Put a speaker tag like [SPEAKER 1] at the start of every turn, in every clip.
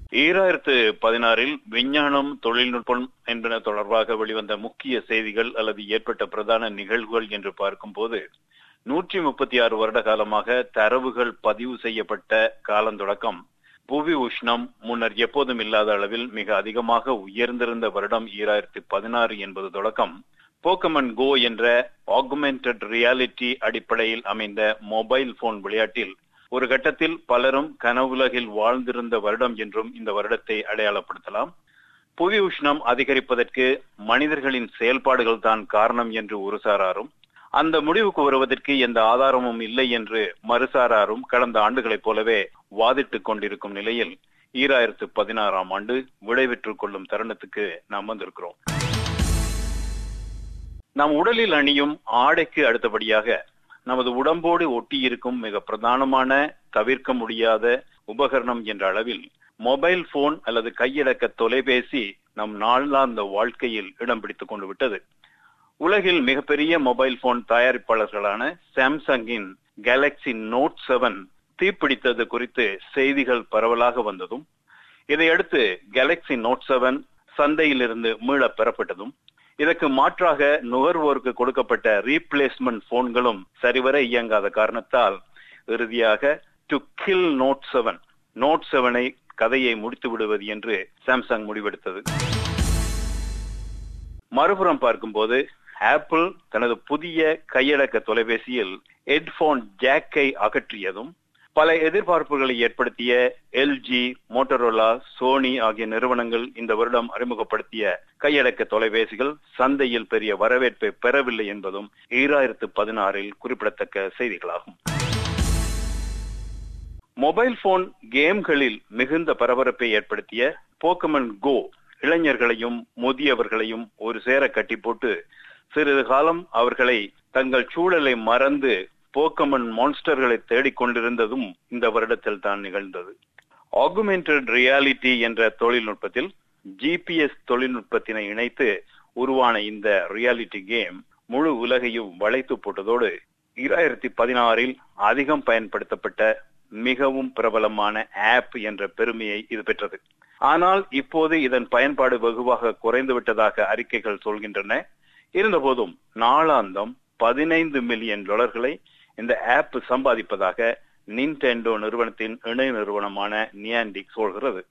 [SPEAKER 1] ஈராயிரத்து பதினாறில் விஞ்ஞானம் தொழில்நுட்பம் என்பன தொடர்பாக வெளிவந்த முக்கிய செய்திகள் அல்லது ஏற்பட்ட பிரதான நிகழ்வுகள் என்று பார்க்கும்போது நூற்றி முப்பத்தி ஆறு வருட காலமாக தரவுகள் பதிவு செய்யப்பட்ட காலந்தொடக்கம் புவி உஷ்ணம் முன்னர் எப்போதும் இல்லாத அளவில் மிக அதிகமாக உயர்ந்திருந்த வருடம் ஈராயிரத்தி பதினாறு என்பது தொடக்கம் போக்கமன் கோ என்ற ஆகுமெண்டட் ரியாலிட்டி அடிப்படையில் அமைந்த மொபைல் போன் விளையாட்டில் ஒரு கட்டத்தில் பலரும் கனவுலகில் வாழ்ந்திருந்த வருடம் என்றும் இந்த வருடத்தை அடையாளப்படுத்தலாம் புவி உஷ்ணம் அதிகரிப்பதற்கு மனிதர்களின் செயல்பாடுகள் தான் காரணம் என்று ஒரு சாராரும் அந்த முடிவுக்கு வருவதற்கு எந்த ஆதாரமும் இல்லை என்று மறுசாராரும் கடந்த ஆண்டுகளைப் போலவே வாதிட்டுக் கொண்டிருக்கும் நிலையில் ஈராயிரத்து பதினாறாம் ஆண்டு விடைபெற்றுக் கொள்ளும் தருணத்துக்கு நாம் வந்திருக்கிறோம் நம் உடலில் அணியும் ஆடைக்கு அடுத்தபடியாக நமது உடம்போடு ஒட்டி இருக்கும் மிக பிரதானமான தவிர்க்க முடியாத உபகரணம் என்ற அளவில் மொபைல் போன் அல்லது கையடக்க தொலைபேசி நம் நாளாந்த வாழ்க்கையில் இடம் பிடித்துக் கொண்டு விட்டது உலகில் மிகப்பெரிய மொபைல் போன் தயாரிப்பாளர்களான சாம்சங்கின் கேலக்சி நோட் செவன் தீப்பிடித்தது குறித்து செய்திகள் பரவலாக வந்ததும் இதையடுத்து கேலக்சி நோட் செவன் சந்தையிலிருந்து மீள பெறப்பட்டதும் இதற்கு மாற்றாக நுகர்வோருக்கு கொடுக்கப்பட்ட ரீப்ளேஸ்மெண்ட் போன்களும் சரிவர இயங்காத காரணத்தால் இறுதியாக to kill note seven note செவனை கதையை முடித்து விடுவது என்று சாம்சங் முடிவெடுத்தது மறுபுறம் பார்க்கும்போது ஆப்பிள் தனது புதிய கையடக்க தொலைபேசியில் ஹெட்போன் ஜாக்கை அகற்றியதும் பல எதிர்பார்ப்புகளை ஏற்படுத்திய எல்ஜி மோட்டரோலா சோனி ஆகிய நிறுவனங்கள் இந்த வருடம் அறிமுகப்படுத்திய கையடக்க தொலைபேசிகள் சந்தையில் பெரிய வரவேற்பை பெறவில்லை என்பதும் ஈராயிரத்து பதினாறில் குறிப்பிடத்தக்க செய்திகளாகும் மொபைல் போன் கேம்களில் மிகுந்த பரபரப்பை ஏற்படுத்திய போக்கமன் கோ இளைஞர்களையும் முதியவர்களையும் ஒரு சேர கட்டி போட்டு சிறிது காலம் அவர்களை தங்கள் சூழலை மறந்து போக்கமன் மான்ஸ்டர்களை தேடிக்கொண்டிருந்ததும் இந்த வருடத்தில் தான் நிகழ்ந்தது ஆகுமெண்டட் ரியாலிட்டி என்ற தொழில்நுட்பத்தில் ஜிபிஎஸ் தொழில்நுட்பத்தினை இணைத்து உருவான இந்த ரியாலிட்டி கேம் முழு உலகையும் வளைத்து போட்டதோடு இராயிரத்தி பதினாறில் அதிகம் பயன்படுத்தப்பட்ட மிகவும் பிரபலமான ஆப் என்ற பெருமையை இது பெற்றது ஆனால் இப்போது இதன் பயன்பாடு வெகுவாக குறைந்து விட்டதாக அறிக்கைகள் சொல்கின்றன இருந்தபோதும் நாளாந்தம் பதினைந்து மில்லியன் டாலர்களை இந்த ஆப் சம்பாதிப்பதாக நின்டெண்டோ நிறுவனத்தின் இணை நிறுவனமான நியாண்டிக் சொல்கிறது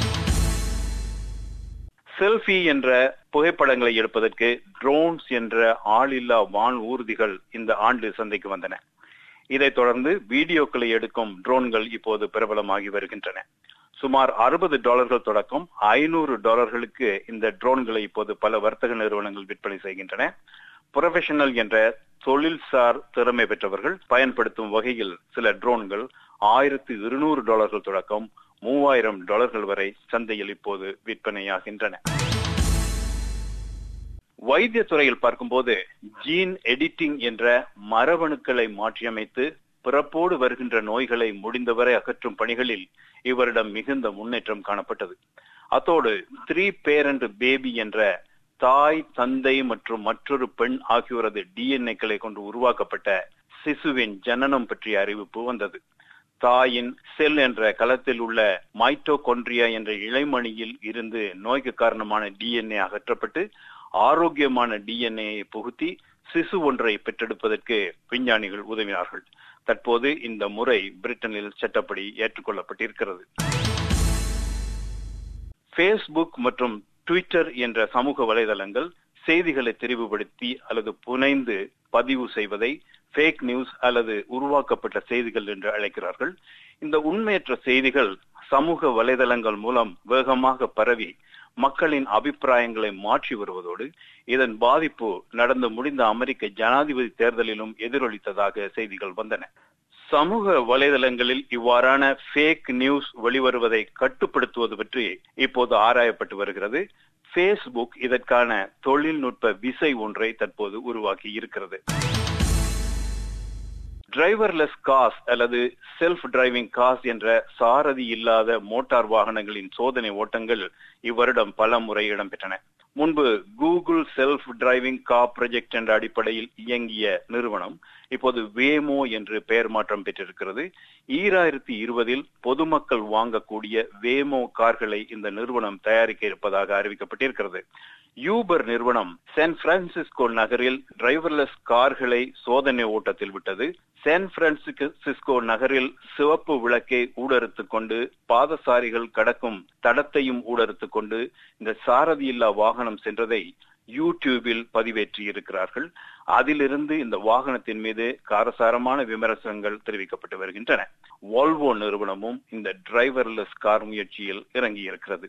[SPEAKER 1] செல்ஃபி என்ற புகைப்படங்களை எடுப்பதற்கு ட்ரோன்ஸ் என்ற ஆளில்லா வான் ஊர்திகள் இந்த ஆண்டு சந்தைக்கு வந்தன இதைத் தொடர்ந்து வீடியோக்களை எடுக்கும் ட்ரோன்கள் இப்போது பிரபலமாகி வருகின்றன சுமார் அறுபது டாலர்கள் தொடக்கம் ஐநூறு டாலர்களுக்கு இந்த ட்ரோன்களை இப்போது பல வர்த்தக நிறுவனங்கள் விற்பனை செய்கின்றன புரொஃபஷனல் என்ற தொழில்சார் திறமை பெற்றவர்கள் பயன்படுத்தும் வகையில் சில ட்ரோன்கள் ஆயிரத்து இருநூறு டாலர்கள் தொடக்கம் மூவாயிரம் டாலர்கள் வரை சந்தையில் இப்போது விற்பனையாகின்றன வைத்திய துறையில் பார்க்கும்போது ஜீன் எடிட்டிங் என்ற மரபணுக்களை மாற்றியமைத்து பிறப்போடு வருகின்ற நோய்களை முடிந்தவரை அகற்றும் பணிகளில் இவரிடம் மிகுந்த முன்னேற்றம் காணப்பட்டது அத்தோடு த்ரீ பேரண்ட் பேபி என்ற தாய் தந்தை மற்றும் மற்றொரு பெண் ஆகியோரது டிஎன்ஏக்களை கொண்டு உருவாக்கப்பட்ட சிசுவின் ஜனனம் பற்றிய அறிவிப்பு வந்தது தாயின் செல் என்ற களத்தில் உள்ள மைட்டோகொன்ட்ரியா என்ற இளைமணியில் இருந்து நோய்க்கு காரணமான டிஎன்ஏ அகற்றப்பட்டு ஆரோக்கியமான டிஎன்ஏயை புகுத்தி சிசு ஒன்றை பெற்றெடுப்பதற்கு விஞ்ஞானிகள் உதவினார்கள் தற்போது இந்த முறை பிரிட்டனில் சட்டப்படி ஏற்றுக்கொள்ளப்பட்டிருக்கிறது பேஸ்புக் மற்றும் ட்விட்டர் என்ற சமூக வலைதளங்கள் செய்திகளை தெரிவுபடுத்தி அல்லது புனைந்து பதிவு செய்வதை ஃபேக் நியூஸ் அல்லது உருவாக்கப்பட்ட செய்திகள் என்று அழைக்கிறார்கள் இந்த உண்மையற்ற செய்திகள் சமூக வலைதளங்கள் மூலம் வேகமாக பரவி மக்களின் அபிப்பிராயங்களை மாற்றி வருவதோடு இதன் பாதிப்பு நடந்து முடிந்த அமெரிக்க ஜனாதிபதி தேர்தலிலும் எதிரொலித்ததாக செய்திகள் வந்தன சமூக வலைதளங்களில் இவ்வாறான ஃபேக் நியூஸ் வெளிவருவதை கட்டுப்படுத்துவது பற்றி இப்போது ஆராயப்பட்டு வருகிறது பேஸ்புக் இதற்கான தொழில்நுட்ப விசை ஒன்றை தற்போது உருவாக்கி இருக்கிறது டிரைவர்லெஸ் காஸ் அல்லது செல்ஃப் டிரைவிங் காஸ் என்ற சாரதி இல்லாத மோட்டார் வாகனங்களின் சோதனை ஓட்டங்கள் இவ்வருடம் பல முறை இடம்பெற்றன முன்பு Google self driving car project என்ற அடிப்படையில் இயங்கிய நிறுவனம் இப்போது வேமோ என்று பெயர் மாற்றம் பெற்றிருக்கிறது ஈராயிரத்தி இருபதில் பொதுமக்கள் வாங்கக்கூடிய வேமோ கார்களை இந்த நிறுவனம் தயாரிக்க இருப்பதாக அறிவிக்கப்பட்டிருக்கிறது யூபர் நிறுவனம் சான் பிரான்சிஸ்கோ நகரில் டிரைவர்லெஸ் கார்களை சோதனை ஓட்டத்தில் விட்டது சான் பிரான்சிஸ்கோ நகரில் சிவப்பு விளக்கை ஊடறுத்துக் கொண்டு பாதசாரிகள் கடக்கும் தடத்தையும் ஊடறுத்துக் கொண்டு இந்த சாரதியில்லா வாகனம் சென்றதை யூடியூபில் பதிவேற்றி இருக்கிறார்கள் அதிலிருந்து இந்த வாகனத்தின் மீது காரசாரமான விமர்சனங்கள் தெரிவிக்கப்பட்டு வருகின்றன வால்வோ நிறுவனமும் இந்த டிரைவர்லெஸ் கார் முயற்சியில் இறங்கியிருக்கிறது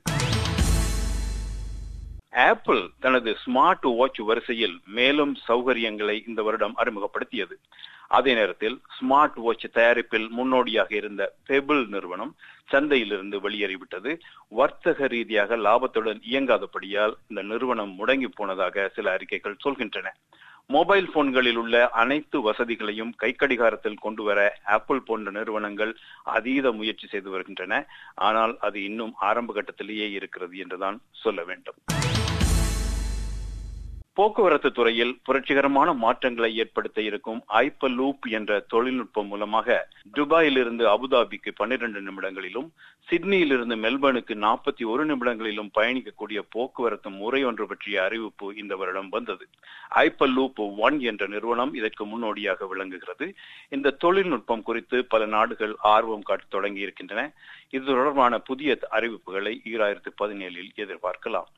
[SPEAKER 1] ஆப்பிள் தனது ஸ்மார்ட் வாட்ச் வரிசையில் மேலும் சௌகரியங்களை இந்த வருடம் அறிமுகப்படுத்தியது அதே நேரத்தில் ஸ்மார்ட் வாட்ச் தயாரிப்பில் முன்னோடியாக இருந்த பெபிள் நிறுவனம் சந்தையிலிருந்து வெளியேறிவிட்டது வர்த்தக ரீதியாக லாபத்துடன் இயங்காதபடியால் இந்த நிறுவனம் முடங்கி போனதாக சில அறிக்கைகள் சொல்கின்றன மொபைல் போன்களில் உள்ள அனைத்து வசதிகளையும் கைக்கடிகாரத்தில் கொண்டு வர ஆப்பிள் போன்ற நிறுவனங்கள் அதீத முயற்சி செய்து வருகின்றன ஆனால் அது இன்னும் ஆரம்ப கட்டத்திலேயே இருக்கிறது என்றுதான் சொல்ல வேண்டும் போக்குவரத்து துறையில் புரட்சிகரமான மாற்றங்களை ஏற்படுத்த இருக்கும் ஐப்ப லூப் என்ற தொழில்நுட்பம் மூலமாக துபாயிலிருந்து அபுதாபிக்கு பன்னிரண்டு நிமிடங்களிலும் சிட்னியிலிருந்து மெல்பர்னுக்கு நாற்பத்தி ஒரு நிமிடங்களிலும் பயணிக்கக்கூடிய போக்குவரத்து முறை ஒன்று பற்றிய அறிவிப்பு இந்த வருடம் வந்தது ஐப்ப லூப் ஒன் என்ற நிறுவனம் இதற்கு முன்னோடியாக விளங்குகிறது இந்த தொழில்நுட்பம் குறித்து பல நாடுகள் ஆர்வம் காட்ட தொடங்கி இருக்கின்றன இது தொடர்பான புதிய அறிவிப்புகளை ஈராயிரத்து பதினேழில் எதிர்பார்க்கலாம்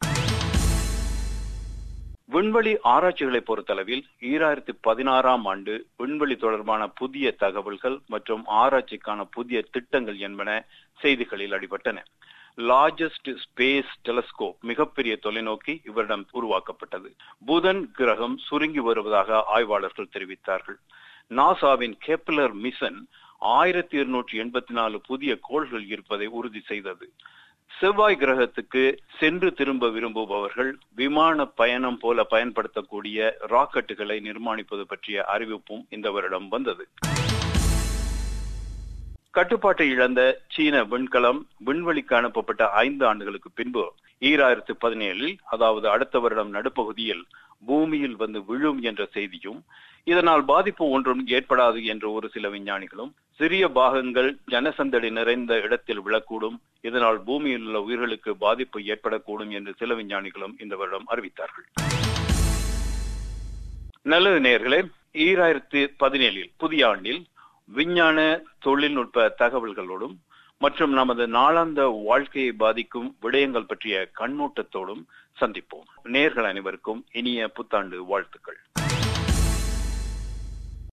[SPEAKER 1] விண்வெளி ஆராய்ச்சிகளை பொறுத்தளவில் ஈராயிரத்தி பதினாறாம் ஆண்டு விண்வெளி தொடர்பான புதிய தகவல்கள் மற்றும் ஆராய்ச்சிக்கான புதிய திட்டங்கள் என்பன செய்திகளில் அடிபட்டன லார்ஜஸ்ட் ஸ்பேஸ் டெலஸ்கோப் மிகப்பெரிய தொலைநோக்கி இவரிடம் உருவாக்கப்பட்டது புதன் கிரகம் சுருங்கி வருவதாக ஆய்வாளர்கள் தெரிவித்தார்கள் நாசாவின் கெப்லர் மிஷன் ஆயிரத்தி இருநூற்றி எண்பத்தி நாலு புதிய கோள்கள் இருப்பதை உறுதி செய்தது செவ்வாய் கிரகத்துக்கு சென்று திரும்ப விரும்புபவர்கள் விமான பயணம் போல பயன்படுத்தக்கூடிய ராக்கெட்டுகளை நிர்மாணிப்பது பற்றிய அறிவிப்பும் இந்த வருடம் வந்தது கட்டுப்பாட்டை இழந்த சீன விண்கலம் விண்வெளிக்கு அனுப்பப்பட்ட ஐந்து ஆண்டுகளுக்கு பின்பு ஈராயிரத்து பதினேழில் அதாவது அடுத்த வருடம் நடுப்பகுதியில் பூமியில் வந்து விழும் என்ற செய்தியும் இதனால் பாதிப்பு ஒன்றும் ஏற்படாது என்று ஒரு சில விஞ்ஞானிகளும் சிறிய பாகங்கள் ஜனசந்தடி நிறைந்த இடத்தில் விழக்கூடும் இதனால் பூமியில் உள்ள உயிர்களுக்கு பாதிப்பு ஏற்படக்கூடும் என்று சில விஞ்ஞானிகளும் இந்த வருடம் அறிவித்தார்கள் நல்லது நேர்களே ஈராயிரத்தி பதினேழில் புதிய ஆண்டில் விஞ்ஞான தொழில்நுட்ப தகவல்களோடும் மற்றும் நமது நாளாந்த வாழ்க்கையை பாதிக்கும் விடயங்கள் பற்றிய கண்ணோட்டத்தோடும் சந்திப்போம் நேர்கள் அனைவருக்கும் இனிய புத்தாண்டு வாழ்த்துக்கள்